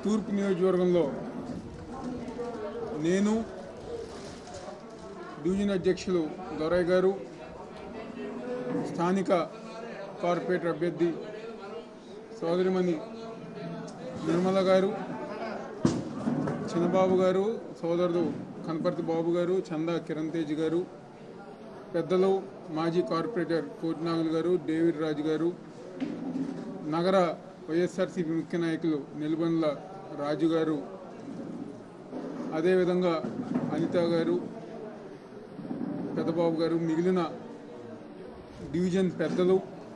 తూర్పు నియోజకవర్గంలో నేను డివిజన్ అధ్యక్షులు దొరయ్య గారు స్థానిక కార్పొరేటర్ అభ్యర్థి సోదరిమణి నిర్మల గారు చిన్నబాబు గారు సోదరుడు కనపర్తి బాబు గారు చందా కిరణ్ తేజ్ గారు పెద్దలు మాజీ కార్పొరేటర్ కోటినాగులు గారు డేవిడ్ రాజు గారు నగర వైఎస్ఆర్సీపీ ముఖ్య నాయకులు నిలుబండ్ల రాజు గారు అదేవిధంగా అనిత గారు పెద్దబాబు గారు మిగిలిన డివిజన్ పెద్దలు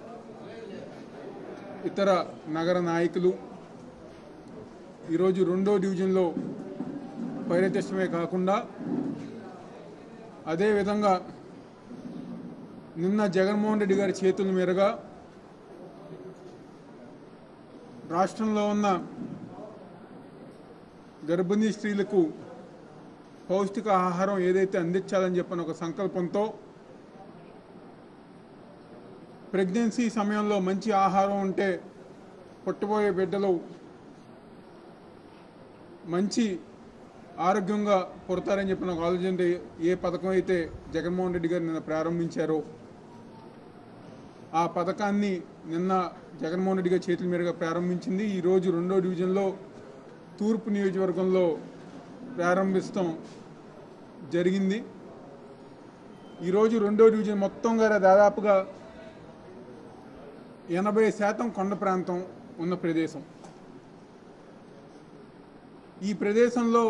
ఇతర నగర నాయకులు ఈరోజు రెండో డివిజన్లో పర్యటిస్తమే కాకుండా అదేవిధంగా నిన్న జగన్మోహన్ రెడ్డి గారి చేతుల మీదుగా రాష్ట్రంలో ఉన్న గర్భిణీ స్త్రీలకు పౌష్టిక ఆహారం ఏదైతే అందించాలని చెప్పిన ఒక సంకల్పంతో ప్రెగ్నెన్సీ సమయంలో మంచి ఆహారం ఉంటే పుట్టబోయే బిడ్డలు మంచి ఆరోగ్యంగా పుడతారని చెప్పిన ఒక ఆలోచన ఏ పథకం అయితే జగన్మోహన్ రెడ్డి గారు నిన్న ప్రారంభించారో ఆ పథకాన్ని నిన్న జగన్మోహన్ రెడ్డి గారి చేతుల మీదుగా ప్రారంభించింది ఈరోజు రెండో డివిజన్లో తూర్పు నియోజకవర్గంలో ప్రారంభిస్తాం జరిగింది ఈరోజు రెండో డివిజన్ మొత్తం గారు దాదాపుగా ఎనభై శాతం కొండ ప్రాంతం ఉన్న ప్రదేశం ఈ ప్రదేశంలో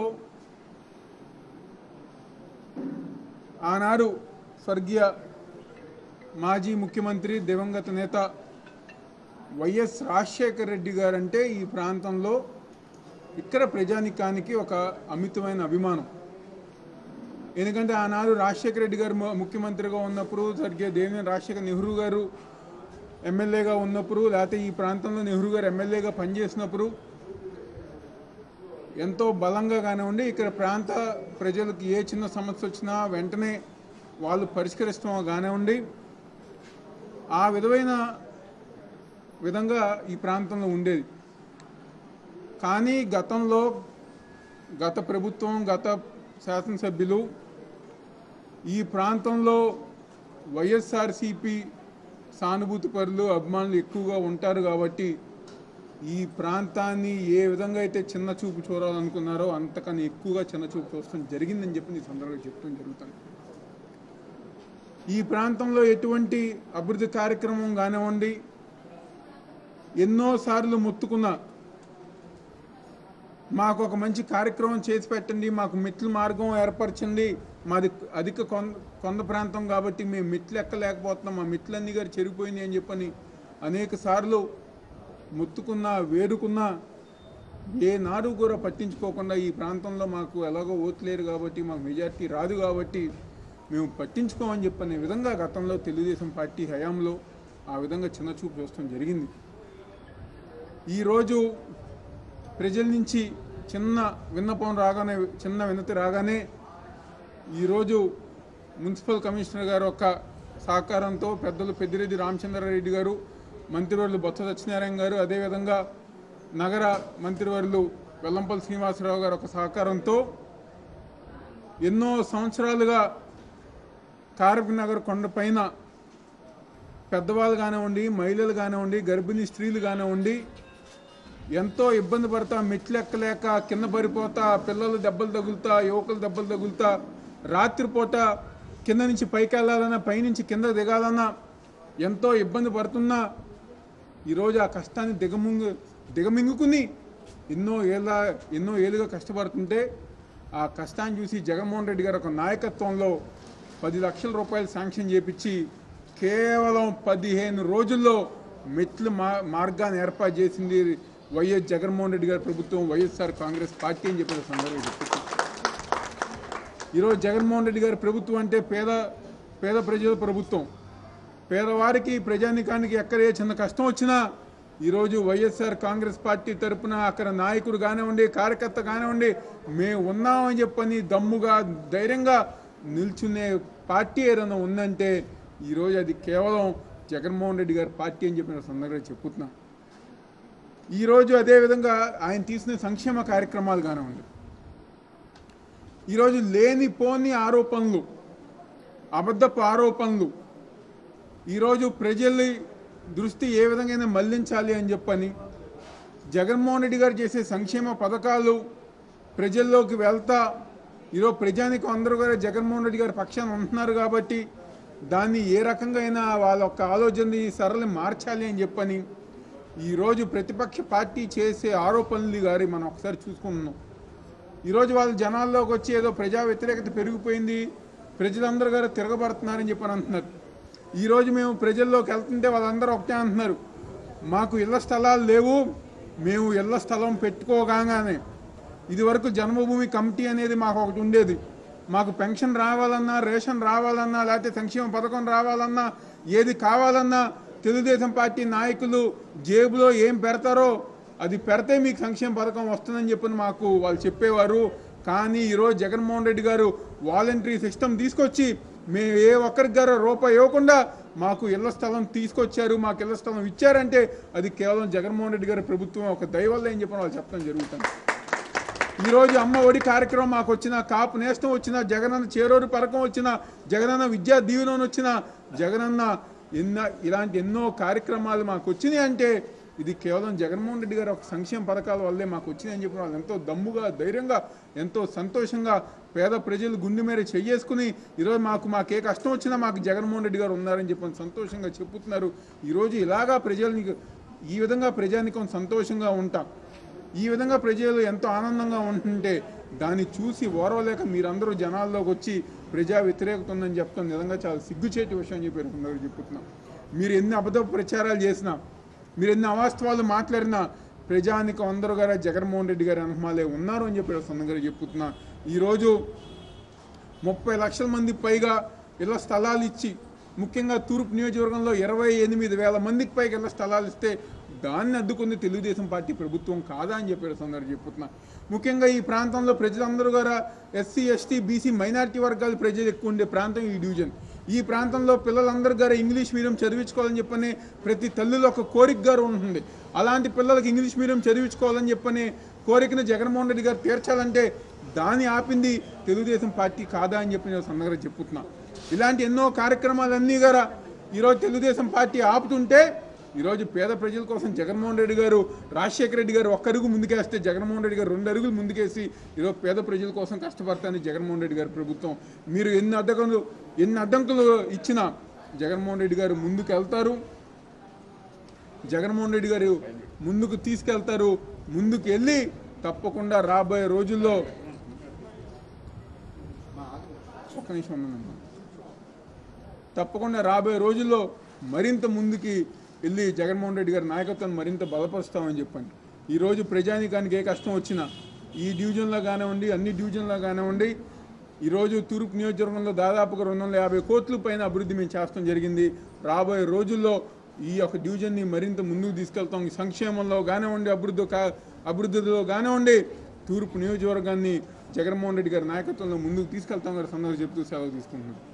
ఆనాడు స్వర్గీయ మాజీ ముఖ్యమంత్రి దివంగత నేత వైఎస్ రాజశేఖర రెడ్డి గారంటే ఈ ప్రాంతంలో ఇక్కడ ప్రజానికానికి ఒక అమితమైన అభిమానం ఎందుకంటే ఆనాడు రాజశేఖర రెడ్డి గారు ము- ముఖ్యమంత్రిగా ఉన్నప్పుడు స్వర్గీయ దేవినేని రాజశేఖర నెహ్రూ గారు ఎమ్మెల్యేగా ఉన్నప్పుడు లేకపోతే ఈ ప్రాంతంలో నెహ్రూ గారు ఎమ్మెల్యేగా పనిచేసినప్పుడు ఎంతో బలంగా కానివ్వండి ఇక్కడ ప్రాంత ప్రజలకు ఏ చిన్న సమస్య వచ్చినా వెంటనే వాళ్ళు పరిష్కరిస్తాం కానివ్వండి ఆ విధమైన విధంగా ఈ ప్రాంతంలో ఉండేది కానీ గతంలో గత ప్రభుత్వం గత శాసనసభ్యులు ఈ ప్రాంతంలో వైఎస్ఆర్సిపి సానుభూతి పరులు అభిమానులు ఎక్కువగా ఉంటారు కాబట్టి ఈ ప్రాంతాన్ని ఏ విధంగా అయితే చిన్న చూపు చూడాలనుకున్నారో అంతకన్నా ఎక్కువగా చిన్న చూపు చూడటం జరిగిందని చెప్పి ఈ సందర్భంగా చెప్తాం జరుగుతుంది ఈ ప్రాంతంలో ఎటువంటి అభివృద్ధి కార్యక్రమం కానివ్వండి ఎన్నోసార్లు మొత్తుకున్న మాకు ఒక మంచి కార్యక్రమం చేసి పెట్టండి మాకు మెట్ల మార్గం ఏర్పరచండి మాది అధిక కొండ కొండ ప్రాంతం కాబట్టి మేము మెట్లు ఎక్కలేకపోతున్నాం మా మెట్లన్నీ గారు చెరిగిపోయినాయి అని చెప్పని అనేక సార్లు మొత్తుకున్నా వేడుకున్నా ఏ నాడు కూడా పట్టించుకోకుండా ఈ ప్రాంతంలో మాకు ఎలాగో ఓట్లేరు కాబట్టి మాకు మెజార్టీ రాదు కాబట్టి మేము పట్టించుకోమని చెప్పనే విధంగా గతంలో తెలుగుదేశం పార్టీ హయాంలో ఆ విధంగా చిన్న చూపు చూడటం జరిగింది ఈరోజు ప్రజల నుంచి చిన్న విన్నపం రాగానే చిన్న వినతి రాగానే ఈరోజు మున్సిపల్ కమిషనర్ గారు యొక్క సహకారంతో పెద్దలు పెద్దిరెడ్డి రామచంద్రారెడ్డి గారు మంత్రివర్యులు బొత్స సత్యనారాయణ గారు అదేవిధంగా నగర మంత్రివర్యులు వెల్లంపల్లి శ్రీనివాసరావు గారు ఒక సహకారంతో ఎన్నో సంవత్సరాలుగా కార్మిక నగర్ కొండపైన పెద్దవాళ్ళు కానివ్వండి మహిళలు కానివ్వండి గర్భిణీ స్త్రీలు కానివ్వండి ఎంతో ఇబ్బంది పడతా మెట్లు ఎక్కలేక కింద పడిపోతా పిల్లలు దెబ్బలు తగులుతా యువకులు దెబ్బలు తగులుతా రాత్రిపూట కింద నుంచి పైకి వెళ్ళాలన్నా పైనుంచి కింద దిగాలన్నా ఎంతో ఇబ్బంది పడుతున్నా ఈరోజు ఆ కష్టాన్ని దిగమింగు దిగమింగుకుని ఎన్నో ఏళ్ళ ఎన్నో ఏళ్ళుగా కష్టపడుతుంటే ఆ కష్టాన్ని చూసి జగన్మోహన్ రెడ్డి గారు ఒక నాయకత్వంలో పది లక్షల రూపాయలు శాంక్షన్ చేపించి కేవలం పదిహేను రోజుల్లో మెట్లు మా మార్గాన్ని ఏర్పాటు చేసింది వైఎస్ జగన్మోహన్ రెడ్డి గారి ప్రభుత్వం వైఎస్ఆర్ కాంగ్రెస్ పార్టీ అని చెప్పిన సందర్భంగా చెప్తున్నాను ఈరోజు జగన్మోహన్ రెడ్డి గారి ప్రభుత్వం అంటే పేద పేద ప్రజల ప్రభుత్వం పేదవారికి ప్రజానికానికి ఎక్కడ ఏ చిన్న కష్టం వచ్చినా ఈరోజు వైఎస్ఆర్ కాంగ్రెస్ పార్టీ తరపున అక్కడ నాయకుడు కానివ్వండి కార్యకర్త కానివ్వండి మేము ఉన్నామని చెప్పని దమ్ముగా ధైర్యంగా నిల్చునే పార్టీ ఏదైనా ఉందంటే ఈరోజు అది కేవలం జగన్మోహన్ రెడ్డి గారి పార్టీ అని చెప్పిన సందర్భంగా చెప్పుతున్నా ఈరోజు అదేవిధంగా ఆయన తీసుకునే సంక్షేమ కార్యక్రమాలు కానివ్వండి ఈరోజు లేనిపోని ఆరోపణలు అబద్ధపు ఆరోపణలు ఈరోజు ప్రజల దృష్టి ఏ విధంగా మళ్లించాలి అని చెప్పని జగన్మోహన్ రెడ్డి గారు చేసే సంక్షేమ పథకాలు ప్రజల్లోకి వెళ్తా ఈరోజు ప్రజానికి అందరూ కూడా జగన్మోహన్ రెడ్డి గారి పక్షాన ఉంటున్నారు కాబట్టి దాన్ని ఏ రకంగా అయినా వాళ్ళ యొక్క ఆలోచనని సరళి మార్చాలి అని చెప్పని ఈరోజు ప్రతిపక్ష పార్టీ చేసే ఆరోపణలు గారి మనం ఒకసారి చూసుకుంటున్నాం ఈరోజు వాళ్ళు జనాల్లోకి వచ్చి ఏదో ప్రజా వ్యతిరేకత పెరిగిపోయింది ప్రజలందరూ గారు తిరగబడుతున్నారని చెప్పని అంటున్నారు ఈరోజు మేము ప్రజల్లోకి వెళ్తుంటే వాళ్ళందరూ ఒకటే అంటున్నారు మాకు ఇళ్ల స్థలాలు లేవు మేము ఇళ్ల స్థలం పెట్టుకోగానే ఇది వరకు జన్మభూమి కమిటీ అనేది మాకు ఒకటి ఉండేది మాకు పెన్షన్ రావాలన్నా రేషన్ రావాలన్నా లేకపోతే సంక్షేమ పథకం రావాలన్నా ఏది కావాలన్నా తెలుగుదేశం పార్టీ నాయకులు జేబులో ఏం పెడతారో అది పెడితే మీకు సంక్షేమ పథకం వస్తుందని చెప్పని మాకు వాళ్ళు చెప్పేవారు కానీ ఈరోజు జగన్మోహన్ రెడ్డి గారు వాలంటరీ సిస్టమ్ తీసుకొచ్చి మేము ఏ ఒక్కరికి గారో రూపాయి ఇవ్వకుండా మాకు ఇళ్ల స్థలం తీసుకొచ్చారు మాకు ఇళ్ల స్థలం ఇచ్చారంటే అది కేవలం జగన్మోహన్ రెడ్డి గారి ప్రభుత్వం ఒక దయవల్ల అని చెప్పని వాళ్ళు చెప్పడం జరుగుతుంది ఈరోజు అమ్మ ఒడి కార్యక్రమం మాకు వచ్చిన కాపు నేస్తం వచ్చిన జగనన్న చేరోరు పథకం వచ్చిన జగనన్న విద్యా దీవెన వచ్చిన జగనన్న ఎన్న ఇలాంటి ఎన్నో కార్యక్రమాలు మాకు వచ్చినాయి అంటే ఇది కేవలం జగన్మోహన్ రెడ్డి గారి ఒక సంక్షేమ పథకాల వల్లే మాకు వచ్చినాయి అని చెప్పి వాళ్ళు ఎంతో దమ్ముగా ధైర్యంగా ఎంతో సంతోషంగా పేద ప్రజలు గుండె మీద చెయ్యేసుకుని ఈరోజు మాకు మాకు ఏ కష్టం వచ్చినా మాకు జగన్మోహన్ రెడ్డి గారు ఉన్నారని చెప్పి సంతోషంగా చెప్పుతున్నారు ఈరోజు ఇలాగా ప్రజల్ని ఈ విధంగా ప్రజానికం సంతోషంగా ఉంటాం ఈ విధంగా ప్రజలు ఎంతో ఆనందంగా ఉంటుంటే దాన్ని చూసి ఓర్వలేక మీరందరూ జనాల్లోకి వచ్చి ప్రజా వ్యతిరేకత ఉందని చెప్తాం నిజంగా చాలా సిగ్గుచేటి విషయం అని చెప్పి అందరూ చెప్పుతున్నాం మీరు ఎన్ని అబద్ధ ప్రచారాలు చేసినా మీరు ఎన్ని అవాస్తవాలు మాట్లాడినా ప్రజానికం అందరూ గారు జగన్మోహన్ రెడ్డి గారి అనుమాలే ఉన్నారు అని చెప్పి సందర్గా చెప్పుతున్నా ఈరోజు ముప్పై లక్షల మంది పైగా ఇళ్ల స్థలాలు ఇచ్చి ముఖ్యంగా తూర్పు నియోజకవర్గంలో ఇరవై ఎనిమిది వేల మందికి పైగా ఇళ్ల స్థలాలు ఇస్తే దాన్ని అడ్డుకుంది తెలుగుదేశం పార్టీ ప్రభుత్వం కాదా అని చెప్పారు సందర్భం చెప్పుతున్నా ముఖ్యంగా ఈ ప్రాంతంలో ప్రజలందరూ కూడా ఎస్సీ ఎస్టీ బీసీ మైనారిటీ వర్గాల ప్రజలు ఎక్కువ ఉండే ప్రాంతం ఈ డివిజన్ ఈ ప్రాంతంలో పిల్లలందరూ గారు ఇంగ్లీష్ మీడియం చదివించుకోవాలని చెప్పని ప్రతి తల్లిలో ఒక కోరిక గారు ఉంటుంది అలాంటి పిల్లలకి ఇంగ్లీష్ మీడియం చదివించుకోవాలని చెప్పని కోరికను జగన్మోహన్ రెడ్డి గారు తీర్చాలంటే దాన్ని ఆపింది తెలుగుదేశం పార్టీ కాదా అని చెప్పి నేను సందర్భంగా చెప్పుతున్నా ఇలాంటి ఎన్నో కార్యక్రమాలన్నీ గారా ఈరోజు తెలుగుదేశం పార్టీ ఆపుతుంటే ఈరోజు పేద ప్రజల కోసం జగన్మోహన్ రెడ్డి గారు రాజశేఖర రెడ్డి గారు ఒక్క అడుగు ముందుకేస్తే జగన్మోహన్ రెడ్డి గారు రెండు అడుగులు ముందుకేసి ఈరోజు పేద ప్రజల కోసం కష్టపడతాను జగన్మోహన్ రెడ్డి గారి ప్రభుత్వం మీరు ఎన్ని అడ్డంకులు ఎన్ని అడ్డంకులు ఇచ్చినా జగన్మోహన్ రెడ్డి గారు ముందుకు వెళ్తారు జగన్మోహన్ రెడ్డి గారు ముందుకు తీసుకెళ్తారు ముందుకు వెళ్ళి తప్పకుండా రాబోయే రోజుల్లో ఒక్క నిమిషం ఉన్నానమ్మా తప్పకుండా రాబోయే రోజుల్లో మరింత ముందుకి వెళ్ళి జగన్మోహన్ రెడ్డి గారి నాయకత్వాన్ని మరింత బలపరుస్తామని చెప్పండి ఈరోజు ప్రజానీకానికి ఏ కష్టం వచ్చినా ఈ డివిజన్లో కానివ్వండి అన్ని డివిజన్లో కానివ్వండి ఈరోజు తూర్పు నియోజకవర్గంలో దాదాపుగా రెండు వందల యాభై కోట్ల పైన అభివృద్ధి మేము చేస్తాం జరిగింది రాబోయే రోజుల్లో ఈ యొక్క డివిజన్ని మరింత ముందుకు తీసుకెళ్తాం ఈ సంక్షేమంలో కానివ్వండి అభివృద్ధి కా అభివృద్ధిలో కానివ్వండి తూర్పు నియోజకవర్గాన్ని జగన్మోహన్ రెడ్డి గారి నాయకత్వంలో ముందుకు తీసుకెళ్తాం గారి సందర్భంగా చెప్తూ సెలవు తీసుకుంటున్నాం